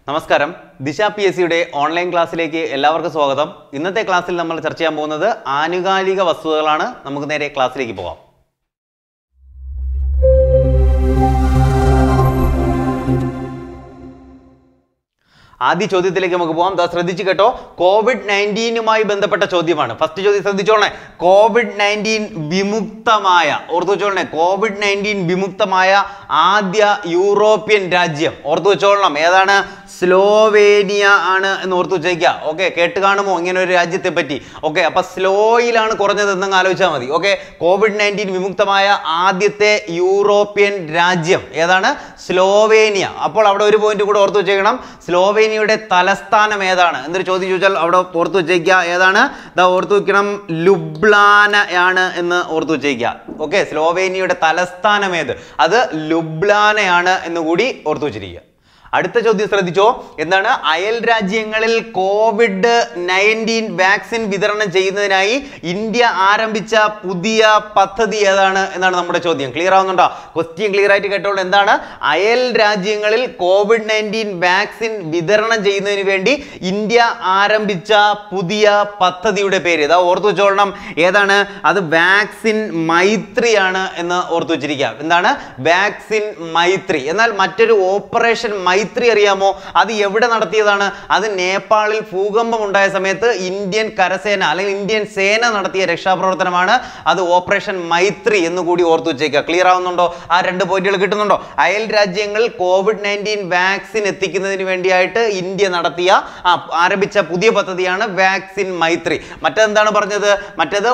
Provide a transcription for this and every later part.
നമസ്കാരം ദിശ P S സിയുടെ ഓൺലൈൻ ക്ലാസ്സിലേക്ക് എല്ലാവർക്കും സ്വാഗതം ഇന്നത്തെ ക്ലാസ്സിൽ നമ്മൾ ചർച്ച ചെയ്യാൻ പോകുന്നത് ആനുകാലിക വസ്തുതകളാണ് നമുക്ക് നേരെ ക്ലാസ്സിലേക്ക് പോകാം ആദ്യ ചോദ്യത്തിലേക്ക് നമുക്ക് പോകാം ദാ ശ്രദ്ധിച്ചു കേട്ടോ കോവിഡ് നയൻറ്റീനുമായി ബന്ധപ്പെട്ട ചോദ്യമാണ് ഫസ്റ്റ് ചോദ്യം ശ്രദ്ധിച്ചോളണേ കോവിഡ് നയൻറ്റീൻ വിമുക്തമായ ഓർത്തു വെച്ചോളണേ കോവിഡ് നയൻറ്റീൻ വിമുക്തമായ ആദ്യ യൂറോപ്യൻ രാജ്യം ഓർത്തു വെച്ചോളണം ഏതാണ് സ്ലോവേനിയ ആണ് എന്ന് ഓർത്തു വെച്ചേക്കുക ഓക്കെ കേട്ട് കാണുമോ ഇങ്ങനെ ഒരു രാജ്യത്തെ പറ്റി ഓക്കെ അപ്പൊ സ്ലോയിലാണ് കുറഞ്ഞത് എന്നങ്ങ് ആലോചിച്ചാൽ മതി ഓക്കെ കോവിഡ് നയൻറ്റീൻ വിമുക്തമായ ആദ്യത്തെ യൂറോപ്യൻ രാജ്യം ഏതാണ് സ്ലോവേനിയ അപ്പോൾ അവിടെ ഒരു പോയിന്റ് കൂടെ ഓർത്തു വെച്ചേക്കണം സ്ലോവേനിയയുടെ തലസ്ഥാനം ഏതാണ് എന്നൊരു ചോദ്യം ചോദിച്ചാൽ അവിടെ ഓർത്തു വെച്ചേക്കുക ഏതാണ് ഇതാ ഓർത്തു വെക്കണം ലുബ്ലാന ആണ് എന്ന് ഓർത്തു വെച്ചേക്കുക ഓക്കെ സ്ലോവേനിയയുടെ തലസ്ഥാനം ഏത് അത് ലുബ്ലാനയാണ് എന്ന് കൂടി ഓർത്തു വെച്ചിരിക്കുക അടുത്ത ചോദ്യം ശ്രദ്ധിച്ചോ എന്താണ് അയൽ രാജ്യങ്ങളിൽ കോവിഡ് നയൻറ്റീൻ വാക്സിൻ വിതരണം ചെയ്യുന്നതിനായി ഇന്ത്യ ആരംഭിച്ച പുതിയ പദ്ധതി ഏതാണ് എന്നാണ് നമ്മുടെ ചോദ്യം ക്ലിയർ ആവുന്നുണ്ടോ ക്വസ്റ്റ്യൻ ക്ലിയർ ആയിട്ട് കേട്ടോളൂ എന്താണ് അയൽ രാജ്യങ്ങളിൽ കോവിഡ് നയൻറ്റീൻ വാക്സിൻ വിതരണം ചെയ്യുന്നതിന് വേണ്ടി ഇന്ത്യ ആരംഭിച്ച പുതിയ പദ്ധതിയുടെ പേര് ഇതാ ഓർത്തു വെച്ചോളണം ഏതാണ് അത് വാക്സിൻ മൈത്രിയാണ് എന്ന് ഓർത്തു വെച്ചിരിക്കുക എന്താണ് വാക്സിൻ മൈത്രി എന്നാൽ മറ്റൊരു ഓപ്പറേഷൻ മൈത്രി അറിയാമോ അത് എവിടെ നടത്തിയതാണ് അത് നേപ്പാളിൽ ഭൂകമ്പം ഉണ്ടായ സമയത്ത് ഇന്ത്യൻ കരസേന അല്ലെങ്കിൽ ഇന്ത്യൻ സേന നടത്തിയ രക്ഷാപ്രവർത്തനമാണ് അത് ഓപ്പറേഷൻ മൈത്രി എന്ന് കൂടി ഓർത്തു വെച്ചേക്കുക ക്ലിയർ ആവുന്നുണ്ടോ ആ രണ്ട് പോയിന്റുകൾ കിട്ടുന്നുണ്ടോ അയൽ രാജ്യങ്ങളിൽ കോവിഡ് നയൻറ്റീൻ വാക്സിൻ എത്തിക്കുന്നതിന് വേണ്ടിയായിട്ട് ഇന്ത്യ നടത്തിയ ആ, ആരംഭിച്ച പുതിയ പദ്ധതിയാണ് വാക്സിൻ മൈത്രി മറ്റെന്താണ് പറഞ്ഞത് മറ്റേത്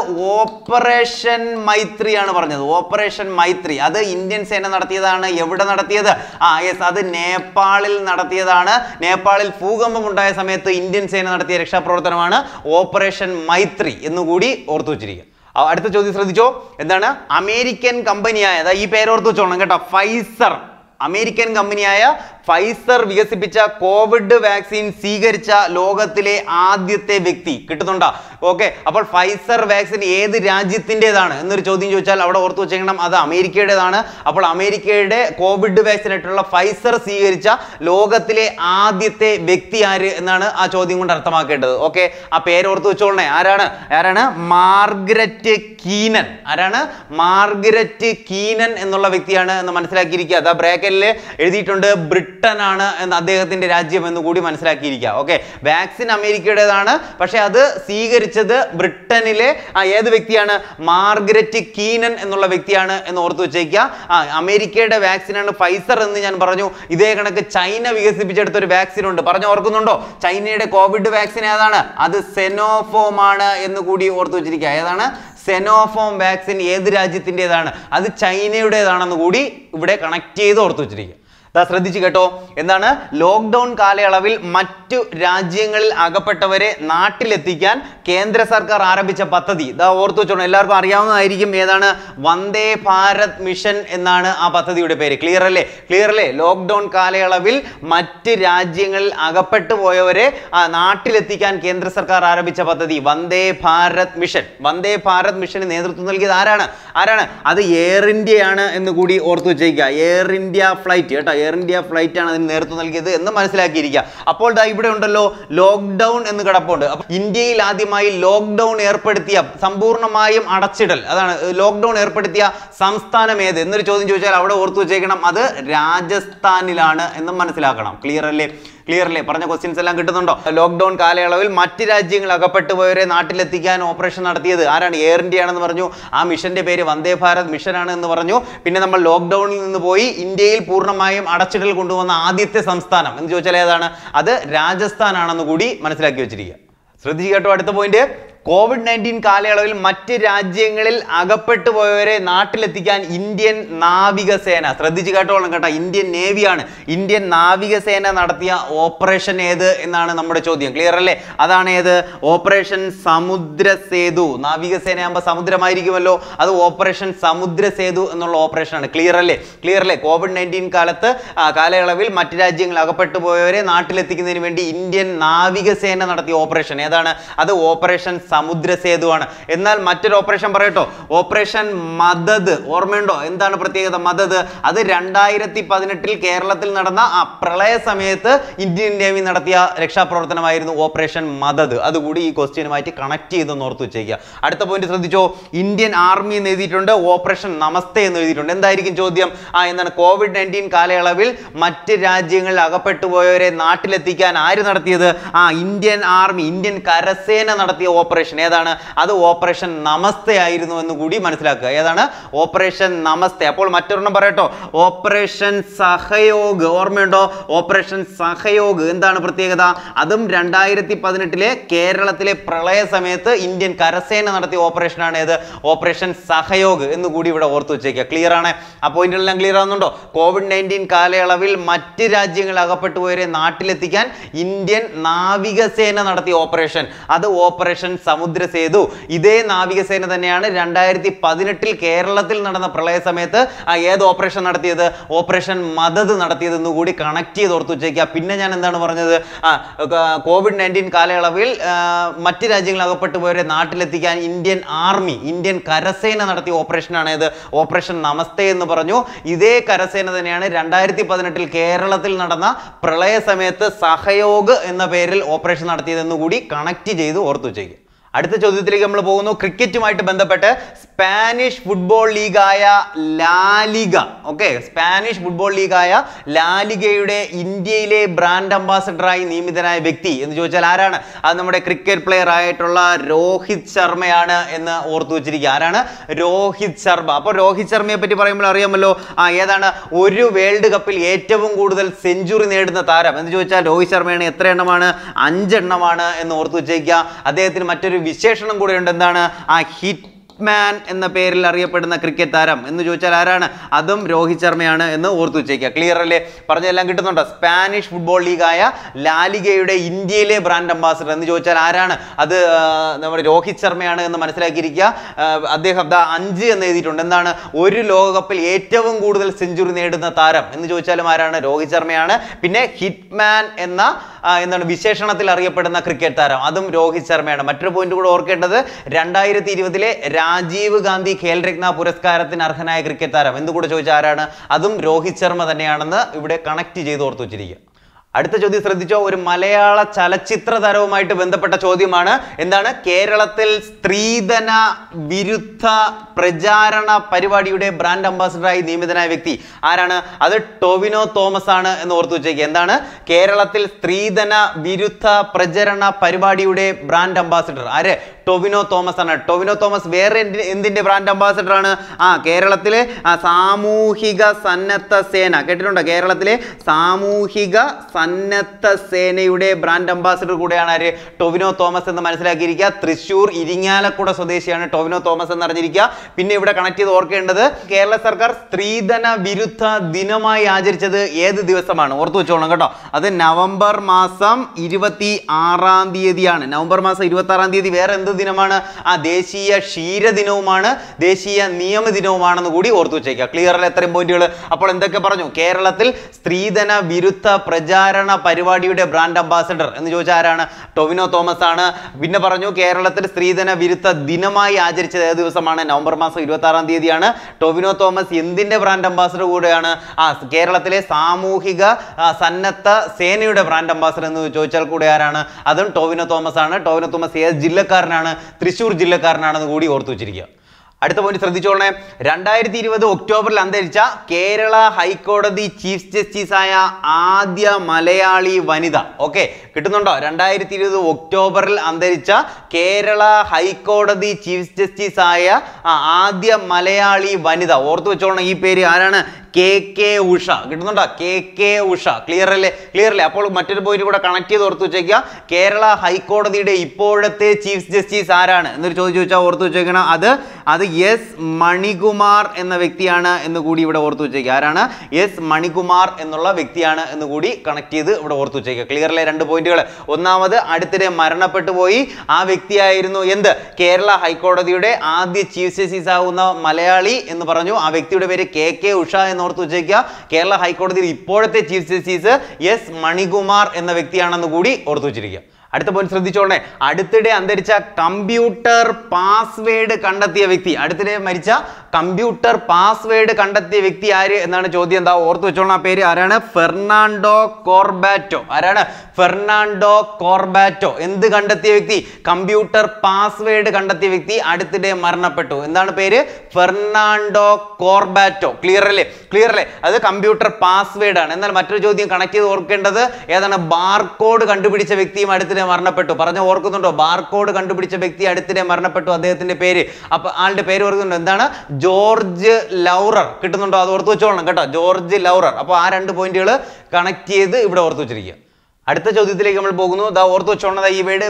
ഓപ്പറേഷൻ മൈത്രിയാണ് പറഞ്ഞത് ഓപ്പറേഷൻ മൈത്രി അത് ഇന്ത്യൻ സേന നടത്തിയതാണ് എവിടെ നടത്തിയത് ആ യെസ് അത് നേപ്പാളിൽ നടത്തിയതാണ് നേപ്പാളിൽ ഭൂകമ്പം ഉണ്ടായ സമയത്ത് ഇന്ത്യൻ സേന നടത്തിയ രക്ഷാപ്രവർത്തനമാണ് ഓപ്പറേഷൻ മൈത്രി എന്നുകൂടി ഓർത്തു വെച്ചിരിക്കുക ആ, അടുത്ത ചോദ്യം ശ്രദ്ധിച്ചോ എന്താണ് അമേരിക്കൻ കമ്പനിയായ ദാ ഈ പേര് ഓർത്ത് വെച്ചോണം കേട്ടോ ഫൈസർ അമേരിക്കൻ കമ്പനിയായ ഫൈസർ വികസിപ്പിച്ച കോവിഡ് വാക്സിൻ സ്വീകരിച്ച ലോകത്തിലെ ആദ്യത്തെ വ്യക്തി കിട്ടുന്നുണ്ടോ ഓക്കെ അപ്പോൾ ഫൈസർ വാക്സിൻ ഏത് രാജ്യത്തിൻ്റെതാണ് എന്നൊരു ചോദ്യം ചോദിച്ചാൽ അവിടെ ഓർത്തു വെച്ചേക്കണം അത് അമേരിക്കയുടേതാണ് അപ്പോൾ അമേരിക്കയുടെ കോവിഡ് വാക്സിൻ ആയിട്ടുള്ള ഫൈസർ സ്വീകരിച്ച ലോകത്തിലെ ആദ്യത്തെ വ്യക്തി ആര് എന്നാണ് ആ ചോദ്യം കൊണ്ട് അർത്ഥമാക്കേണ്ടത് ഓക്കെ ആ പേര് ഓർത്തു വെച്ചോളണേ ആരാണ് ആരാണ് മാർഗരറ്റ് കീനൻ ആരാണ് മാർഗരറ്റ് കീനൻ എന്നുള്ള വ്യക്തിയാണ് എന്ന് മനസ്സിലാക്കിയിരിക്കുക അതാ ബ്രാക്കറ്റിൽ എഴുതിയിട്ടുണ്ട് ബ്രിട്ടൻ ആണ് എന്ന് അദ്ദേഹത്തിന്റെ രാജ്യം എന്ന് കൂടി മനസ്സിലാക്കിയിരിക്കുക ഓക്കെ വാക്സിൻ അമേരിക്കയുടേതാണ് പക്ഷെ അത് സ്വീകരിച്ചത് ബ്രിട്ടനിലെ ആ, ഏത് വ്യക്തിയാണ് മാർഗരറ്റ് കീനൻ എന്നുള്ള വ്യക്തിയാണ് എന്ന് ഓർത്തു വെച്ചേക്കുക ആ അമേരിക്കയുടെ വാക്സിനാണ് ഫൈസർ എന്ന് ഞാൻ പറഞ്ഞു ഇതേ കണക്ക് ചൈന വികസിപ്പിച്ചെടുത്ത ഒരു വാക്സിൻ ഉണ്ട് പറഞ്ഞു ഓർക്കുന്നുണ്ടോ ചൈനയുടെ കോവിഡ് വാക്സിൻ ഏതാണ് അത് സെനോഫോം ആണ് എന്ന് കൂടി ഓർത്തു വെച്ചിരിക്കുക ഏതാണ് സെനോഫോം വാക്സിൻ ഏത് രാജ്യത്തിൻ്റെതാണ് അത് ചൈനയുടേതാണെന്ന് കൂടി ഇവിടെ കണക്ട് ചെയ്ത് ഓർത്തു വെച്ചിരിക്കുക ദാ ശ്രദ്ധിച്ചു കേട്ടോ എന്താണ് ലോക്ക്ഡൗൺ കാലയളവിൽ മറ്റു രാജ്യങ്ങളിൽ അകപ്പെട്ടവരെ നാട്ടിലെത്തിക്കാൻ കേന്ദ്ര സർക്കാർ ആരംഭിച്ച പദ്ധതി ദാ ഓർത്തു വെച്ചോണം എല്ലാവർക്കും അറിയാവുന്നതായിരിക്കും ഏതാണ് വന്ദേ ഭാരത് മിഷൻ എന്നാണ് ആ പദ്ധതിയുടെ പേര് ക്ലിയർ അല്ലേ ക്ലിയർ അല്ലേ ലോക്ക്ഡൗൺ കാലയളവിൽ മറ്റ് രാജ്യങ്ങളിൽ അകപ്പെട്ടു പോയവരെ ആ, നാട്ടിലെത്തിക്കാൻ കേന്ദ്ര സർക്കാർ ആരംഭിച്ച പദ്ധതി വന്ദേ ഭാരത് മിഷൻ വന്ദേ ഭാരത് മിഷന് നേതൃത്വം നൽകിയത് ആരാണ് ആരാണ് അത് എയർ ഇന്ത്യയാണ് എന്ന് കൂടി ഓർത്തു വെച്ചേക്കുക എയർ ഇന്ത്യ ഫ്ലൈറ്റ് കേട്ടോ എയർ ഇന്ത്യ ഫ്ലൈറ്റ് ആണ് അതിന് നേതൃത്വം നൽകിയത് എന്ന് മനസ്സിലാക്കിയിരിക്കുക അപ്പോൾ ദാ ഇവിടെ ഉണ്ടല്ലോ ലോക്ക്ഡൗൺ എന്ന് കിടപ്പുണ്ട് അപ്പൊ ഇന്ത്യയിൽ ആദ്യമായി ലോക്ക്ഡൗൺ ഏർപ്പെടുത്തിയ സമ്പൂർണ്ണമായും അടച്ചിടൽ അതാണ് ലോക്ക്ഡൗൺ ഏർപ്പെടുത്തിയ സംസ്ഥാനം ഏത് എന്നൊരു ചോദ്യം ചോദിച്ചാൽ അവിടെ ഓർത്തു വെച്ചേക്കണം അത് രാജസ്ഥാനിലാണ് എന്ന് മനസ്സിലാക്കണം ക്ലിയർ അല്ലേ ക്ലിയർ അല്ലേ പറഞ്ഞ ക്വസ്റ്റ്യൻസ് എല്ലാം കിട്ടുന്നുണ്ടോ ലോക്ക്ഡൗൺ കാലയളവിൽ മറ്റ് രാജ്യങ്ങൾ അകപ്പെട്ടു പോയവരെ നാട്ടിലെത്തിക്കാൻ ഓപ്പറേഷൻ നടത്തിയത് ആരാണ് എയർ ഇന്ത്യ ആണെന്ന് പറഞ്ഞു ആ മിഷന്റെ പേര് വന്ദേ ഭാരത് മിഷൻ ആണ് എന്ന് പറഞ്ഞു പിന്നെ നമ്മൾ ലോക്ക്ഡൌണിൽ നിന്ന് പോയി ഇന്ത്യയിൽ പൂർണ്ണമായും അടച്ചിടൽ കൊണ്ടുവന്ന ആദ്യത്തെ സംസ്ഥാനം എന്ന് ചോദിച്ചാൽ ഏതാണ് അത് രാജസ്ഥാൻ ആണെന്ന് കൂടി മനസ്സിലാക്കി വെച്ചിരിക്കുക ശ്രദ്ധിച്ചു കേട്ടോ അടുത്ത പോയിന്റ് കോവിഡ് നയൻറ്റീൻ കാലയളവിൽ മറ്റ് രാജ്യങ്ങളിൽ അകപ്പെട്ടു പോയവരെ നാട്ടിലെത്തിക്കാൻ ഇന്ത്യൻ നാവികസേന ശ്രദ്ധിച്ചു കേട്ടോളണം കേട്ടോ ഇന്ത്യൻ നേവിയാണ് ഇന്ത്യൻ നാവികസേന നടത്തിയ ഓപ്പറേഷൻ ഏത് എന്നാണ് നമ്മുടെ ചോദ്യം ക്ലിയർ അല്ലേ അതാണ് ഏത് ഓപ്പറേഷൻ സമുദ്ര സേതു നാവികസേന ആകുമ്പോൾ സമുദ്രമായിരിക്കുമല്ലോ അത് ഓപ്പറേഷൻ സമുദ്ര സേതു എന്നുള്ള ഓപ്പറേഷനാണ് ക്ലിയർ അല്ലേ ക്ലിയർ അല്ലേ കോവിഡ് നയൻറ്റീൻ കാലത്ത് ആ, കാലയളവിൽ മറ്റ് രാജ്യങ്ങളിൽ അകപ്പെട്ടു പോയവരെ നാട്ടിലെത്തിക്കുന്നതിന് വേണ്ടി ഇന്ത്യൻ നാവികസേന നടത്തിയ ഓപ്പറേഷൻ ഏതാണ് അത് ഓപ്പറേഷൻ സമുദ്ര സേതുവാണ് എന്നാൽ മറ്റൊരു ഓപ്പറേഷൻ പറയട്ടോ ഓപ്പറേഷൻ മദത് ഓർമ്മയുണ്ടോ എന്താണ് പ്രത്യേകത മദത് അത് രണ്ടായിരത്തി പതിനെട്ടിൽ കേരളത്തിൽ നടന്ന ആ പ്രളയ സമയത്ത് ഇന്ത്യൻ നേവി നടത്തിയ രക്ഷാപ്രവർത്തനമായിരുന്നു ഓപ്പറേഷൻ മദത് അതുകൂടി ഈ ക്വസ്റ്റ്യനുമായിട്ട് കണക്ട് ചെയ്തൊന്ന് ഓർത്ത് വെച്ചേക്കുക അടുത്ത പോയിന്റ് ശ്രദ്ധിച്ചോ ഇന്ത്യൻ ആർമി എന്ന് എഴുതിയിട്ടുണ്ട് ഓപ്പറേഷൻ നമസ്തേ എന്ന് എഴുതിയിട്ടുണ്ട് എന്തായിരിക്കും ചോദ്യം ആ എന്താണ് കോവിഡ് നയൻറ്റീൻ കാലയളവിൽ മറ്റ് രാജ്യങ്ങളിൽ അകപ്പെട്ടു പോയവരെ നാട്ടിലെത്തിക്കാൻ ആര് നടത്തിയത് ആ ഇന്ത്യൻ ആർമി ഇന്ത്യൻ കരസേന നടത്തിയ ഓപ്പറേഷൻ ഏതാണ് അത് ഓപ്പറേഷൻ നമസ്തേ ആയിരുന്നു എന്ന് കൂടി മനസ്സിലാക്കുക ഏതാണ് ഓപ്പറേഷൻ നമസ്തേ അപ്പോൾ മറ്റൊരെണ്ണം പറയട്ടോ ഓപ്പറേഷൻ സഹയോഗ് ഓർമ്മയുണ്ടോ ഓപ്പറേഷൻ സഹയോഗ് എന്താണ് പ്രത്യേകത അതും രണ്ടായിരത്തി പതിനെട്ടിലെ കേരളത്തിലെ പ്രളയ സമയത്ത് ഇന്ത്യൻ കരസേന നടത്തിയ ഓപ്പറേഷനാണ് ഏത് ഓപ്പറേഷൻ സഹയോഗ് എന്ന് കൂടി ഇവിടെ ഓർത്തു വെച്ചേക്കുക ക്ലിയർ ആണ് ആ പോയിന്റുകളെല്ലാം ക്ലിയർ ആവുന്നുണ്ടോ കോവിഡ് നയൻറ്റീൻ കാലയളവിൽ മറ്റ് രാജ്യങ്ങളിൽ അകപ്പെട്ടു പോയവരെ നാട്ടിലെത്തിക്കാൻ ഇന്ത്യൻ നാവികസേന നടത്തിയ ഓപ്പറേഷൻ അത് ഓപ്പറേഷൻ സമുദ്ര സേതു ഇതേ നാവികസേന തന്നെയാണ് രണ്ടായിരത്തി പതിനെട്ടിൽ കേരളത്തിൽ നടന്ന പ്രളയ സമയത്ത് ആ ഏത് ഓപ്പറേഷൻ നടത്തിയത് ഓപ്പറേഷൻ മദത് നടത്തിയത് എന്ന് കൂടി കണക്ട് ചെയ്ത് ഓർത്തു വെച്ചേക്കുക പിന്നെ ഞാൻ എന്താണ് പറഞ്ഞത് ആ ക- കോവിഡ് നയൻറ്റീൻ കാലയളവിൽ ആ, മറ്റ് രാജ്യങ്ങളിൽ അകപ്പെട്ടു പോയവരെ നാട്ടിലെത്തിക്കാൻ ഇന്ത്യൻ ആർമി ഇന്ത്യൻ കരസേന നടത്തിയ ഓപ്പറേഷനാണ് ഏത് ഓപ്പറേഷൻ നമസ്തേ എന്ന് പറഞ്ഞു ഇതേ കരസേന തന്നെയാണ് രണ്ടായിരത്തി പതിനെട്ടിൽ കേരളത്തിൽ നടന്ന പ്രളയ സമയത്ത് സഹയോഗ് എന്ന പേരിൽ ഓപ്പറേഷൻ നടത്തിയതെന്ന് കൂടി കണക്ട് ചെയ്ത് ഓർത്തു വെച്ചേക്കുക അടുത്ത ചോദ്യത്തിലേക്ക് നമ്മൾ പോകുന്നു ക്രിക്കറ്റുമായിട്ട് ബന്ധപ്പെട്ട് സ്പാനിഷ് ഫുട്ബോൾ ലീഗായ ലാലിഗ ഓക്കെ സ്പാനിഷ് ഫുട്ബോൾ ലീഗായ ലാലിഗയുടെ ഇന്ത്യയിലെ ബ്രാൻഡ് അംബാസഡറായി നിയമിതനായ വ്യക്തി എന്ന് ചോദിച്ചാൽ ആരാണ് അത് നമ്മുടെ ക്രിക്കറ്റ് പ്ലെയർ ആയിട്ടുള്ള രോഹിത് ശർമ്മയാണ് എന്ന് ഓർത്തു വെച്ചിരിക്കുക ആരാണ് രോഹിത് ശർമ്മ അപ്പോൾ രോഹിത് ശർമ്മയെ പറ്റി പറയുമ്പോൾ അറിയാമല്ലോ ആ ഏതാണ് ഒരു വേൾഡ് കപ്പിൽ ഏറ്റവും കൂടുതൽ സെഞ്ചുറി നേടുന്ന താരം എന്ന് ചോദിച്ചാൽ രോഹിത് ശർമ്മയാണ് എത്ര എണ്ണമാണ് അഞ്ചെണ്ണമാണ് എന്ന് ഓർത്തു വെച്ചേക്കുക അദ്ദേഹത്തിന് മറ്റൊരു വിശേഷണം കൂടെയുണ്ട് എന്താണ് ആ ഹിറ്റ് മാൻ എന്ന പേരിൽ അറിയപ്പെടുന്ന ക്രിക്കറ്റ് താരം എന്ന് ചോദിച്ചാൽ ആരാണ് അതും രോഹിത് ശർമ്മയാണ് എന്ന് ഓർത്തു വെച്ചേക്കുക ക്ലിയർ അല്ലേ പറഞ്ഞെല്ലാം കിട്ടുന്നുണ്ടോ സ്പാനിഷ് ഫുട്ബോൾ ലീഗായ ലാലിഗയുടെ ഇന്ത്യയിലെ ബ്രാൻഡ് അംബാസഡർ എന്ന് ചോദിച്ചാൽ ആരാണ് അത് ആ, നമ്മുടെ രോഹിത് ശർമ്മയാണ് എന്ന് മനസ്സിലാക്കിയിരിക്കുക ആ, അദ്ദേഹം ദാ അഞ്ച് എന്ന് എഴുതിയിട്ടുണ്ട് എന്താണ് ഒരു ലോകകപ്പിൽ ഏറ്റവും കൂടുതൽ സെഞ്ചുറി നേടുന്ന താരം എന്ന് ചോദിച്ചാലും ആരാണ് രോഹിത് ശർമ്മയാണ് പിന്നെ ഹിറ്റ്മാൻ എന്ന ആ, എന്താണ് വിശേഷണത്തിൽ അറിയപ്പെടുന്ന ക്രിക്കറ്റ് താരം അതും രോഹിത് ശർമ്മയാണ് മറ്റൊരു പോയിന്റ് കൂടെ ഓർക്കേണ്ടത് രണ്ടായിരത്തി ഇരുപതിലെ രാജീവ് ഗാന്ധി ഖേൽ രത്ന പുരസ്കാരത്തിന് അർഹനായ ക്രിക്കറ്റ് താരം എന്തുകൂടെ ചോദിച്ചാൽ ആരാണ് അതും രോഹിത് ശർമ്മ തന്നെയാണെന്ന് ഇവിടെ കണക്ട് ചെയ്ത് ഓർത്തു വെച്ചിരിക്കുക അടുത്ത ചോദ്യം ശ്രദ്ധിച്ചോ ഒരു മലയാള ചലച്ചിത്ര താരവുമായിട്ട് ബന്ധപ്പെട്ട ചോദ്യമാണ് എന്താണ് കേരളത്തിൽ സ്ത്രീധന വിരുദ്ധ പ്രചാരണ പരിപാടിയുടെ ബ്രാൻഡ് അംബാസഡറായി നിയമിതനായ വ്യക്തി ആരാണ് അത് ടൊവിനോ തോമസ് ആണ് എന്ന് ഓർത്തു വെച്ചേക്കുക എന്താണ് കേരളത്തിൽ സ്ത്രീധന വിരുദ്ധ പ്രചരണ പരിപാടിയുടെ ബ്രാൻഡ് അംബാസഡർ ആര് ടൊവിനോ തോമസ് ആണ് ടൊവിനോ തോമസ് വേറെ എന്തി- എന്തിന്റെ ബ്രാൻഡ് അംബാസഡർ ആണ് ആ കേരളത്തിലെ ആ, സാമൂഹിക സന്നദ്ധ സേന കേട്ടിട്ടുണ്ടോ കേരളത്തിലെ സാമൂഹിക സന്നദ്ധ സേനയുടെ ബ്രാൻഡ് അംബാസഡർ കൂടെയാണ് ആര് ടൊവിനോ തോമസ് എന്ന് മനസ്സിലാക്കിയിരിക്കുക തൃശൂർ ഇരിങ്ങാലക്കുട സ്വദേശിയാണ് ടൊവിനോ തോമസ് എന്ന് അറിഞ്ഞിരിക്കുക പിന്നെ ഇവിടെ കണക്ട് ചെയ്ത് ഓർക്കേണ്ടത് കേരള സർക്കാർ സ്ത്രീധന വിരുദ്ധ ദിനമായി ആചരിച്ചത് ഏത് ദിവസമാണ് ഓർത്തു വെച്ചോളണം കേട്ടോ അത് നവംബർ മാസം ഇരുപത്തി ആറാം തീയതിയാണ് നവംബർ മാസം ഇരുപത്തി ആറാം തീയതി വേറെ എന്ത് ദിനമാണ് ആ ദേശീയ ക്ഷീര ദിനവുമാണ് ദേശീയ നിയമ ദിനവുമാണെന്ന് കൂടി ഓർത്തു വെച്ചേക്കുക ക്ലിയർ അല്ല എത്രയും പോയിന്റുകൾ അപ്പോൾ എന്തൊക്കെ പറഞ്ഞു കേരളത്തിൽ സ്ത്രീധന വിരുദ്ധ പ്രചാരണ പരിപാടിയുടെ ബ്രാൻഡ് അംബാസഡർ എന്ന് ചോദിച്ചാൽ ആരാണ് ടൊവിനോ തോമസ് ആണ് പിന്നെ പറഞ്ഞു കേരളത്തിൽ സ്ത്രീധന വിരുദ്ധ ദിനമായി ആചരിച്ചത് ഏത് ദിവസമാണ് നവംബർ മാസം ഇരുപത്തി ആറാം തീയതിയാണ് ടൊവിനോ തോമസ് എന്തിന്റെ ബ്രാൻഡ് അംബാസഡർ കൂടെയാണ് ആ കേരളത്തിലെ സാമൂഹിക ആ, സന്നദ്ധ സേനയുടെ ബ്രാൻഡ് അംബാസഡർ എന്ന് ചോദിച്ചാൽ കൂടെ ആരാണ് അതും ടോവിനോ തോമസ് ആണ് ടോവിനോ തോമസ് ഏത് ജില്ലക്കാരനാണ് തൃശ്ശൂർ ജില്ലക്കാരനാണെന്ന് കൂടി ഓർത്തു വെച്ചിരിക്കുക അടുത്ത പോയിന്റ് ശ്രദ്ധിച്ചോളണേ രണ്ടായിരത്തി ഇരുപത് ഒക്ടോബറിൽ അന്തരിച്ച കേരള ഹൈക്കോടതി ചീഫ് ജസ്റ്റിസ് ആയ ആദ്യ മലയാളി വനിത ഓക്കെ കിട്ടുന്നുണ്ടോ രണ്ടായിരത്തി ഇരുപത് ഒക്ടോബറിൽ അന്തരിച്ച കേരള ഹൈക്കോടതി ചീഫ് ജസ്റ്റിസ് ആയ ആ, ആദ്യ മലയാളി വനിത ഓർത്തു വെച്ചോളണം ഈ പേര് ആരാണ് കെ കെ ഉഷ കിട്ടുന്നുണ്ടോ കെ കെ ഉഷ ക്ലിയർ അല്ലേ ക്ലിയർ അല്ലേ അപ്പോൾ മറ്റൊരു പോയിന്റ് കൂടെ കണക്ട് ചെയ്ത് ഓർത്ത് വെച്ചേക്കുക കേരള ഹൈക്കോടതിയുടെ ഇപ്പോഴത്തെ ചീഫ് ജസ്റ്റിസ് ആരാണ് എന്നൊരു ചോദ്യം ചോദിച്ചാൽ ഓർത്ത് വെച്ചേക്കണം അത് അത് എസ് മണികുമാർ എന്ന വ്യക്തിയാണ് എന്ന് കൂടി ഇവിടെ ഓർത്ത് വെച്ചേക്കുക ആരാണ് എസ് മണികുമാർ എന്നുള്ള വ്യക്തിയാണ് എന്ന് കൂടി കണക്ട് ചെയ്ത് ഇവിടെ ഓർത്ത് വെച്ചേക്കുക ക്ലിയർ അല്ലേ രണ്ട് പോയിന്റുകൾ ഒന്നാമത് അടുത്തിടെ മരണപ്പെട്ടു പോയി ആ വ്യക്തിയായിരുന്നു എന്ത് കേരള ഹൈക്കോടതിയുടെ ആദ്യ ചീഫ് ജസ്റ്റിസ് ആവുന്ന മലയാളി എന്ന് പറഞ്ഞു ആ വ്യക്തിയുടെ പേര് കെ കെ ഉഷ എന്ന് ഓർത്ത് വെച്ചേക്കുക കേരള ഹൈക്കോടതിയിൽ ഇപ്പോഴത്തെ ചീഫ് ജസ്റ്റിസ് എസ് മണികുമാർ എന്ന വ്യക്തിയാണെന്ന് കൂടി ഓർത്ത് വെച്ചിരിക്കുക അടുത്ത പോയിന്റ് ശ്രദ്ധിച്ചോളെ അടുത്തിടെ അന്തരിച്ച കമ്പ്യൂട്ടർ പാസ്വേഡ് കണ്ടെത്തിയ വ്യക്തി അടുത്തിടെ മരിച്ച കമ്പ്യൂട്ടർ പാസ്വേഡ് കണ്ടെത്തിയ വ്യക്തി ആര് എന്നാണ് ചോദ്യം എന്താ ഓർത്ത് വെച്ചോളണം ആ പേര് ആരാണ് ഫെർണാണ്ടോ കോർബാറ്റോ ആരാണ് ഫെർണാണ്ടോ കോർബാറ്റോ എന്ത് കണ്ടെത്തിയ വ്യക്തി കമ്പ്യൂട്ടർ പാസ്വേഡ് കണ്ടെത്തിയ വ്യക്തി അടുത്തിടെ മരണപ്പെട്ടു എന്താണ് പേര് ഫെർണാണ്ടോ കോർബാറ്റോ ക്ലിയർ അല്ലേ ക്ലിയർ അല്ലേ അത് കമ്പ്യൂട്ടർ പാസ്വേഡ് ആണ് എന്നാൽ മറ്റൊരു ചോദ്യം കണക്ട് ചെയ്ത് ഓർക്കേണ്ടത് ഏതാണ് ബാർകോഡ് കണ്ടുപിടിച്ച വ്യക്തിയും അടുത്തിടെ മരണപ്പെട്ടു പറഞ്ഞ ഓർക്കുന്നുണ്ടോ ബാർകോഡ് കണ്ടുപിടിച്ച വ്യക്തി അടുത്തിടെ മരണപ്പെട്ടു അദ്ദേഹത്തിന്റെ പേര് അപ്പൊ ആളുടെ പേര് ഓർക്കുന്നുണ്ടോ എന്താണ് ജോർജ് ലൗറർ കിട്ടുന്നുണ്ടോ അത് ഓർത്ത് വെച്ചോളണം കേട്ടോ ജോർജ് ലൗറർ അപ്പോൾ ആ രണ്ട് പോയിന്റുകൾ കണക്ട് ചെയ്ത് ഇവിടെ ഓർത്ത് വെച്ചിരിക്കുക അടുത്ത ചോദ്യത്തിലേക്ക് നമ്മൾ പോകുന്നു ദാ ഓർത്ത് വെച്ചോണത് ഈ വേർഡ്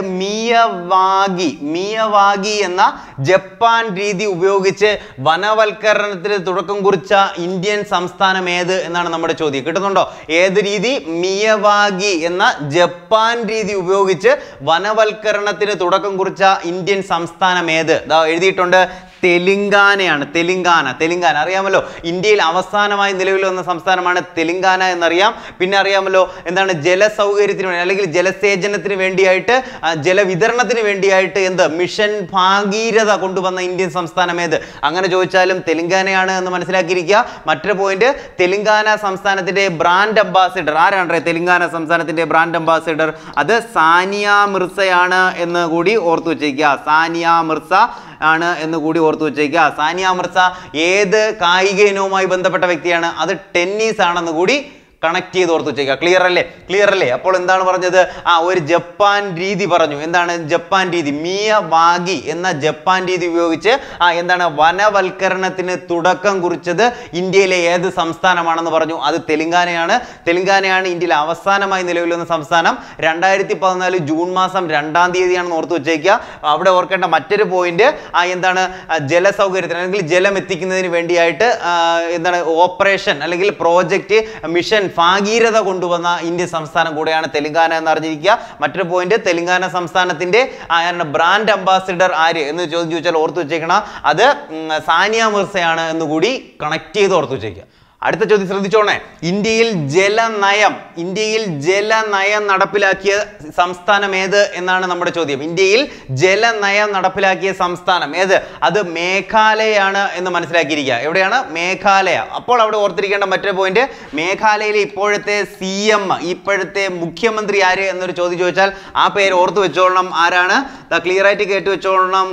മിയവാഗി മിയവാഗി എന്ന ജപ്പാൻ രീതി ഉപയോഗിച്ച് വനവൽക്കരണത്തിന് തുടക്കം കുറിച്ച ഇന്ത്യൻ സംസ്ഥാനം ഏത് എന്നാണ് നമ്മുടെ ചോദ്യം കിട്ടുന്നുണ്ടോ ഏത് രീതി മിയവാഗി എന്ന ജപ്പാൻ രീതി ഉപയോഗിച്ച് വനവൽക്കരണത്തിന് തുടക്കം കുറിച്ച ഇന്ത്യൻ സംസ്ഥാനം ഏത് ദാ എഴുതിയിട്ടുണ്ട് തെലുങ്കാനയാണ് തെലുങ്കാന തെലുങ്കാന അറിയാമല്ലോ ഇന്ത്യയിൽ അവസാനമായി നിലവിൽ വന്ന സംസ്ഥാനമാണ് തെലുങ്കാന എന്നറിയാം പിന്നെ അറിയാമല്ലോ എന്താണ് ജലസൗകര്യത്തിന് വേണ്ടി അല്ലെങ്കിൽ ജലസേചനത്തിന് വേണ്ടിയായിട്ട് ആ, ജലവിതരണത്തിന് വേണ്ടിയായിട്ട് എന്ത് മിഷൻ ഭാഗീരഥ കൊണ്ടുവന്ന ഇന്ത്യൻ സംസ്ഥാനം ഏത് അങ്ങനെ ചോദിച്ചാലും തെലുങ്കാനയാണ് എന്ന് മനസ്സിലാക്കിയിരിക്കുക മറ്റൊരു പോയിന്റ് തെലുങ്കാന സംസ്ഥാനത്തിന്റെ ബ്രാൻഡ് അംബാസിഡർ ആരാണ് തെലുങ്കാന സംസ്ഥാനത്തിന്റെ ബ്രാൻഡ് അംബാസിഡർ അത് സാനിയ മിർസയാണ് എന്ന് കൂടി ഓർത്തു വെച്ചിരിക്കുക സാനിയ മിർസ ആണ് എന്ന് കൂടി ഓർത്തു വെച്ചേക്കുക സാനിയ മിർസ ഏത് കായിക ഇനവുമായി ബന്ധപ്പെട്ട വ്യക്തിയാണ് അത് ടെന്നീസ് ആണെന്ന് കൂടി കണക്ട് ചെയ്ത് ഓർത്ത് വെച്ചേക്കുക ക്ലിയർ അല്ലേ ക്ലിയർ അല്ലേ അപ്പോൾ എന്താണ് പറഞ്ഞത് ആ ഒരു ജപ്പാൻ രീതി പറഞ്ഞു എന്താണ് ജപ്പാൻ രീതി മിയ വാഗി എന്ന ജപ്പാൻ രീതി ഉപയോഗിച്ച് ആ എന്താണ് വനവൽക്കരണത്തിന് തുടക്കം കുറിച്ചത് ഇന്ത്യയിലെ ഏത് സംസ്ഥാനമാണെന്ന് പറഞ്ഞു അത് തെലുങ്കാനയാണ് തെലുങ്കാനയാണ് ഇന്ത്യയിൽ അവസാനമായി നിലവിൽ വന്ന സംസ്ഥാനം രണ്ടായിരത്തി പതിനാല് ജൂൺ മാസം രണ്ടാം തീയതിയാണെന്ന് ഓർത്ത് വെച്ചേക്കുക അവിടെ ഓർക്കേണ്ട മറ്റൊരു പോയിന്റ് ആ എന്താണ് ആ, ജലസൗകര്യത്തിന് അല്ലെങ്കിൽ ജലം എത്തിക്കുന്നതിന് വേണ്ടിയായിട്ട് ആ, എന്താണ് ഓപ്പറേഷൻ അല്ലെങ്കിൽ പ്രോജക്റ്റ് മിഷൻ ഭാഗീരഥ കൊണ്ടുവന്ന ഇന്ത്യൻ സംസ്ഥാനം കൂടെയാണ് തെലുങ്കാന എന്ന് അറിഞ്ഞിരിക്കുക മറ്റൊരു പോയിന്റ് തെലുങ്കാന സംസ്ഥാനത്തിന്റെ ബ്രാൻഡ് അംബാസിഡർ ആര് എന്ന് ചോദ്യം ചോദിച്ചാൽ ഓർത്ത് വെച്ചേക്കണം അത് ഉം, സാനിയ മിർസയാണ് എന്ന് കൂടി കണക്ട് ചെയ്ത് ഓർത്ത് വെച്ചേക്കുക അടുത്ത ചോദ്യം ശ്രദ്ധിച്ചോണേ ഇന്ത്യയിൽ ജലനയം ഇന്ത്യയിൽ ജലനയം നടപ്പിലാക്കിയ സംസ്ഥാനം ഏത് എന്നാണ് നമ്മുടെ ചോദ്യം ഇന്ത്യയിൽ ജലനയം നടപ്പിലാക്കിയ സംസ്ഥാനം ഏത് അത് മേഘാലയാണ് എന്ന് മനസ്സിലാക്കിയിരിക്കുക എവിടെയാണ് മേഘാലയ അപ്പോൾ അവിടെ ഓർത്തിരിക്കേണ്ട മറ്റൊരു പോയിന്റ് മേഘാലയയിലെ ഇപ്പോഴത്തെ സി എം ഇപ്പോഴത്തെ മുഖ്യമന്ത്രി ആര് എന്നൊരു ചോദ്യം ചോദിച്ചാൽ ആ പേര് ഓർത്ത് വെച്ചോളണം ആരാണ് ക്ലിയർ ആയിട്ട് കേട്ട് വെച്ചോളണം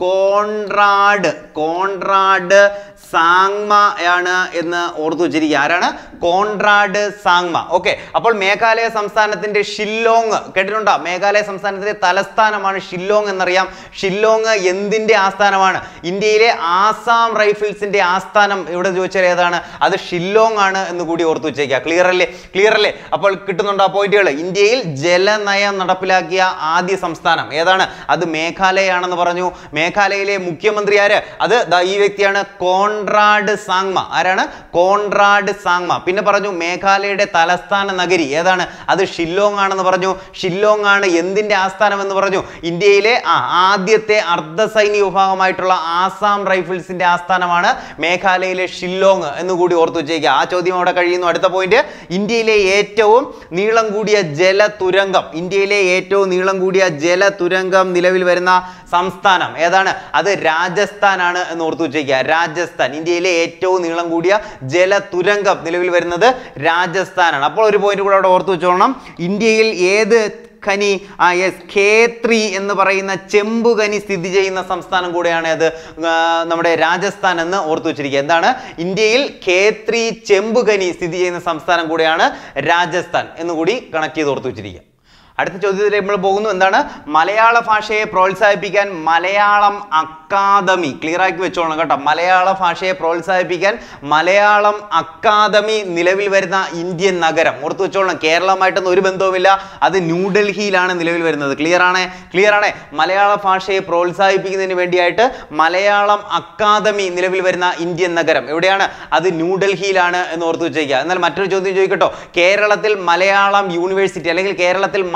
കോൺറാഡ് കോൺറാഡ് സാങ്മ ആണ് എന്ന് ഓർത്തു വെച്ചിരിക്കുക ആരാണ് കോൺറാഡ് സാങ്മ ഓക്കെ അപ്പോൾ മേഘാലയ സംസ്ഥാനത്തിന്റെ ഷില്ലോങ് കേട്ടിട്ടുണ്ടോ മേഘാലയ സംസ്ഥാനത്തിന്റെ തലസ്ഥാനമാണ് ഷില്ലോങ് എന്നറിയാം ഷില്ലോങ് എന്തിന്റെ ആസ്ഥാനമാണ് ഇന്ത്യയിലെ ആസാം റൈഫിൾസിന്റെ ആസ്ഥാനം ഇവിടെ ചോദിച്ചാൽ ഏതാണ് അത് ഷില്ലോങ് ആണ് എന്ന് കൂടി ഓർത്തു വെച്ചേക്കുക ക്ലിയർ അല്ലേ ക്ലിയർ അല്ലേ അപ്പോൾ കിട്ടുന്നുണ്ടോ പോയിന്റുകൾ ഇന്ത്യയിൽ ജലനയം നടപ്പിലാക്കിയ ആദ്യ സംസ്ഥാനം ഏതാണ് അത് മേഘാലയാണെന്ന് പറഞ്ഞു മേഘാലയയിലെ മുഖ്യമന്ത്രി ആര് അത് ദാ ഈ വ്യക്തിയാണ് കോൺറാഡ് സാങ്മ ആരാണ് കോൺറാഡ് സാങ്മ പിന്നെ പറഞ്ഞു മേഘാലയയുടെ തലസ്ഥാന നഗരി ഏതാണ് അത് ഷില്ലോങ് ആണെന്ന് പറഞ്ഞു ഷില്ലോങ് ആണ് എന്തിന്റെ ആസ്ഥാനം എന്ന് പറഞ്ഞു ഇന്ത്യയിലെ ആ ആദ്യത്തെ അർദ്ധ സൈനിക വിഭാഗമായിട്ടുള്ള ആസാം റൈഫിൾസിന്റെ ആസ്ഥാനമാണ് മേഘാലയയിലെ ഷില്ലോങ് എന്ന് കൂടി ഓർത്തു വെച്ചേക്കുക ആ ചോദ്യം അവിടെ കഴിയുന്നു അടുത്ത പോയിന്റ് ഇന്ത്യയിലെ ഏറ്റവും നീളം കൂടിയ ജല തുരങ്കം ഇന്ത്യയിലെ ഏറ്റവും നീളം കൂടിയ ജല തുരങ്കം നിലവിൽ വരുന്ന സംസ്ഥാനം ഏതാണ് അത് രാജസ്ഥാനാണ് എന്ന് ഓർത്തു വെച്ചേക്കുക രാജസ്ഥാൻ ഇന്ത്യയിലെ ഏറ്റവും നീളം കൂടിയ ജല തുരങ്കം നിലവിൽ വരുന്നത് രാജസ്ഥാനാണ് അപ്പോൾ ഒരു പോയിന്റ് കൂടെ അവിടെ ഓർത്തു വെച്ചോളണം ഇന്ത്യയിൽ ഏത് ഖനി ആ യെസ് ഖേത്രി എന്ന് പറയുന്ന ചെമ്പു ഖനി സ്ഥിതി ചെയ്യുന്ന സംസ്ഥാനം കൂടെയാണ് അത് ആ, നമ്മുടെ രാജസ്ഥാൻ എന്ന് ഓർത്തു വെച്ചിരിക്കുക എന്താണ് ഇന്ത്യയിൽ ഖേത്രി ചെമ്പു ഖനി സ്ഥിതി ചെയ്യുന്ന സംസ്ഥാനം കൂടെയാണ് രാജസ്ഥാൻ എന്നുകൂടി കണക്ട് ചെയ്ത് ഓർത്തു വെച്ചിരിക്കുക അടുത്ത ചോദ്യത്തിലേക്ക് നമ്മൾ പോകുന്നു എന്താണ് മലയാള ഭാഷയെ പ്രോത്സാഹിപ്പിക്കാൻ മലയാളം അക്കാദമി ക്ലിയർ ആക്കി വെച്ചോളണം കേട്ടോ മലയാള ഭാഷയെ പ്രോത്സാഹിപ്പിക്കാൻ മലയാളം അക്കാദമി നിലവിൽ വരുന്ന ഇന്ത്യൻ നഗരം ഓർത്ത് വെച്ചോളണം കേരളമായിട്ടൊന്നും ഒരു ബന്ധവുമില്ല അത് ന്യൂഡൽഹിയിലാണ് നിലവിൽ വരുന്നത് ക്ലിയർ ആണ് ക്ലിയർ ആണ് മലയാള ഭാഷയെ പ്രോത്സാഹിപ്പിക്കുന്നതിന് വേണ്ടിയായിട്ട് മലയാളം അക്കാദമി നിലവിൽ വരുന്ന ഇന്ത്യൻ നഗരം എവിടെയാണ് അത് ന്യൂഡൽഹിയിലാണ് എന്ന് ഓർത്ത് വെച്ചേക്കുക എന്നാൽ മറ്റൊരു ചോദ്യം ചോദിക്കട്ടോ കേരളത്തിൽ മലയാളം യൂണിവേഴ്സിറ്റി അല്ലെങ്കിൽ കേരളത്തിൽ